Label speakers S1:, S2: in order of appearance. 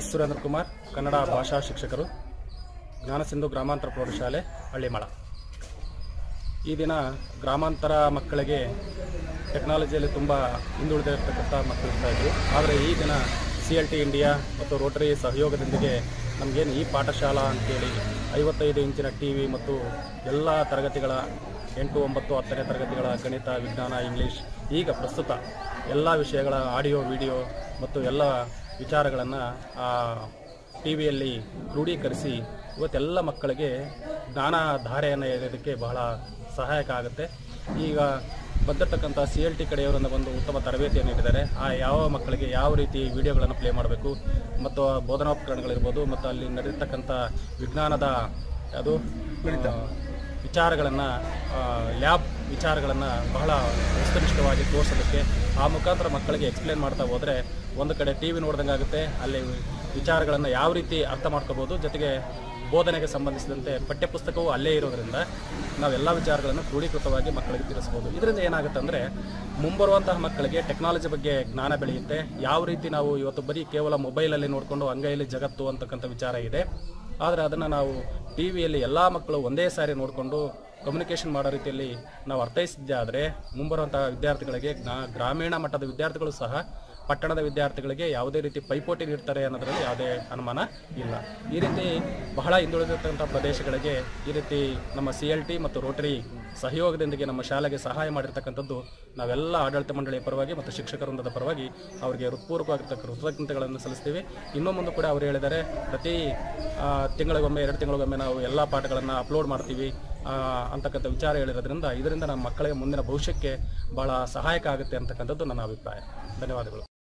S1: S Surendra Kumar Kannada ಭಾಷಾ ಶಿಕ್ಷಕರು ಜ್ಞಾನಸಿಂಧು ಗ್ರಾಮಾಂತರ ಪ್ರೌಢಶಾಲೆ ಹಳ್ಳಿಮಳ ಈ ದಿನ ಗ್ರಾಮಾಂತರ ಮಕ್ಕಳಿಗೆ ಟೆಕ್ನಾಲಜಿಯಲ್ಲಿ ತುಂಬ ಹಿಂದುಳಿದಿರ್ತಕ್ಕಂಥ ಮಕ್ಕಳು ಇರ್ತಾ ಇದ್ರು ಆದರೆ ಈ ದಿನ ಸಿ ಎಲ್ ಟಿ ಇಂಡಿಯಾ ಮತ್ತು ರೋಟರಿ ಸಹಯೋಗದೊಂದಿಗೆ ನಮಗೇನು ಈ ಪಾಠಶಾಲಾ ಅಂತೇಳಿ ಐವತ್ತೈದು ಇಂಚಿನ ಟಿ ವಿ ಮತ್ತು ಎಲ್ಲ ತರಗತಿಗಳ ಎಂಟು ಒಂಬತ್ತು ಹತ್ತನೇ ತರಗತಿಗಳ ಗಣಿತ ವಿಜ್ಞಾನ ಇಂಗ್ಲೀಷ್ ಈಗ ಪ್ರಸ್ತುತ ಎಲ್ಲ ವಿಷಯಗಳ ಆಡಿಯೋ ವಿಡಿಯೋ ಮತ್ತು ಎಲ್ಲ ವಿಚಾರಗಳನ್ನು ಟಿ ವಿಯಲ್ಲಿ ಕ್ರೋಢೀಕರಿಸಿ ಇವತ್ತೆಲ್ಲ ಮಕ್ಕಳಿಗೆ ಜ್ಞಾನ ಧಾರೆಯನ್ನು ಎಳೆಯೋದಕ್ಕೆ ಬಹಳ ಸಹಾಯಕ ಆಗುತ್ತೆ ಈಗ ಬಂದಿರತಕ್ಕಂಥ ಸಿ ಎಲ್ ಟಿ ಕಡೆಯವರಿಂದ ಒಂದು ಉತ್ತಮ ತರಬೇತಿಯನ್ನು ನೀಡಿದ್ದಾರೆ ಆ ಯಾವ ಮಕ್ಕಳಿಗೆ ಯಾವ ರೀತಿ ವಿಡಿಯೋಗಳನ್ನು ಪ್ಲೇ ಮಾಡಬೇಕು ಮತ್ತು ಬೋಧನೋಪಕರಣಗಳಿರ್ಬೋದು ಮತ್ತು ಅಲ್ಲಿ ನಡೆಯತಕ್ಕಂಥ ವಿಜ್ಞಾನದ ಅದು ಆ, ವಿಚಾರಗಳನ್ನು ಲ್ಯಾಬ್ ವಿಚಾರಗಳನ್ನು ಬಹಳ ವಸ್ತುನಿಷ್ಠವಾಗಿ ತೋರಿಸೋದಕ್ಕೆ ಆ ಮುಖಾಂತರ ಮಕ್ಕಳಿಗೆ ಎಕ್ಸ್ಪ್ಲೇನ್ ಮಾಡ್ತಾ ಹೋದರೆ ಒಂದು ಕಡೆ ಟಿ ವಿ ನೋಡ್ದಂಗೆ ಆಗುತ್ತೆ ಅಲ್ಲಿ ವಿಚಾರಗಳನ್ನು ಯಾವ ರೀತಿ ಅರ್ಥ ಮಾಡ್ಕೋಬೋದು ಜೊತೆಗೆ ಬೋಧನೆಗೆ ಸಂಬಂಧಿಸಿದಂತೆ ಪಠ್ಯಪುಸ್ತಕವು ಅಲ್ಲೇ ಇರೋದ್ರಿಂದ ನಾವೆಲ್ಲ ವಿಚಾರಗಳನ್ನು ಕ್ರೋಢೀಕೃತವಾಗಿ ಮಕ್ಕಳಿಗೆ ತಿಳಿಸ್ಬೋದು ಇದರಿಂದ ಏನಾಗುತ್ತೆ ಅಂದರೆ ಮುಂಬರುವಂತಹ ಮಕ್ಕಳಿಗೆ ಟೆಕ್ನಾಲಜಿ ಬಗ್ಗೆ ಜ್ಞಾನ ಬೆಳೆಯುತ್ತೆ ಯಾವ ರೀತಿ ನಾವು ಇವತ್ತು ಬರೀ ಕೇವಲ ಮೊಬೈಲಲ್ಲಿ ನೋಡಿಕೊಂಡು ಅಂಗೈಯಲ್ಲಿ ಜಗತ್ತು ಅಂತಕ್ಕಂಥ ವಿಚಾರ ಇದೆ ಆದರೆ ಅದನ್ನು ನಾವು ಟಿ ವಿಯಲ್ಲಿ ಎಲ್ಲ ಮಕ್ಕಳು ಒಂದೇ ಸಾರಿ ನೋಡಿಕೊಂಡು ಕಮ್ಯುನಿಕೇಷನ್ ಮಾಡೋ ರೀತಿಯಲ್ಲಿ ನಾವು ಅರ್ಥೈಸಿದ್ದೆ ಆದರೆ ಮುಂಬರುವಂಥ ವಿದ್ಯಾರ್ಥಿಗಳಿಗೆ ಜ್ಞಾ- ಗ್ರಾಮೀಣ ಮಟ್ಟದ ವಿದ್ಯಾರ್ಥಿಗಳು ಸಹ ಪಟ್ಟಣದ ವಿದ್ಯಾರ್ಥಿಗಳಿಗೆ ಯಾವುದೇ ರೀತಿ ಪೈಪೋಟಿ ನೀಡ್ತಾರೆ ಅನ್ನೋದರಲ್ಲಿ ಯಾವುದೇ ಅನುಮಾನ ಇಲ್ಲ ಈ ರೀತಿ ಬಹಳ ಹಿಂದುಳಿದಿರ್ತಕ್ಕಂಥ ಪ್ರದೇಶಗಳಿಗೆ ಈ ರೀತಿ ನಮ್ಮ ಸಿ ಎಲ್ ಟಿ ಮತ್ತು ರೋಟರಿ ಸಹಯೋಗದೊಂದಿಗೆ ನಮ್ಮ ಶಾಲೆಗೆ ಸಹಾಯ ಮಾಡಿರ್ತಕ್ಕಂಥದ್ದು ನಾವೆಲ್ಲ ಆಡಳಿತ ಮಂಡಳಿಯ ಪರವಾಗಿ ಮತ್ತು ಶಿಕ್ಷಕ ವೃಂದದ ಪರವಾಗಿ ಅವರಿಗೆ ಹೃತ್ಪೂರ್ವಕವಾಗಿರ್ತಕ್ಕ ಕೃತಜ್ಞತೆಗಳನ್ನು ಸಲ್ಲಿಸ್ತೀವಿ ಇನ್ನೂ ಮುಂದೆ ಕೂಡ ಅವರು ಹೇಳಿದ್ದಾರೆ ಪ್ರತಿ ಆ, ತಿಂಗಳಿಗೊಮ್ಮೆ ಎರಡು ತಿಂಗಳಿಗೊಮ್ಮೆ ನಾವು ಎಲ್ಲ ಪಾಠಗಳನ್ನು ಅಪ್ಲೋಡ್ ಮಾಡ್ತೀವಿ ಆ, ಅಂತಕ್ಕಂಥ ವಿಚಾರ ಹೇಳಿರೋದ್ರಿಂದ ಇದರಿಂದ ನಮ್ಮ ಮಕ್ಕಳಿಗೆ ಮುಂದಿನ ಭವಿಷ್ಯಕ್ಕೆ ಭಾಳ ಸಹಾಯಕ ಆಗುತ್ತೆ ಅಂತಕ್ಕಂಥದ್ದು ನನ್ನ ಅಭಿಪ್ರಾಯ ಧನ್ಯವಾದಗಳು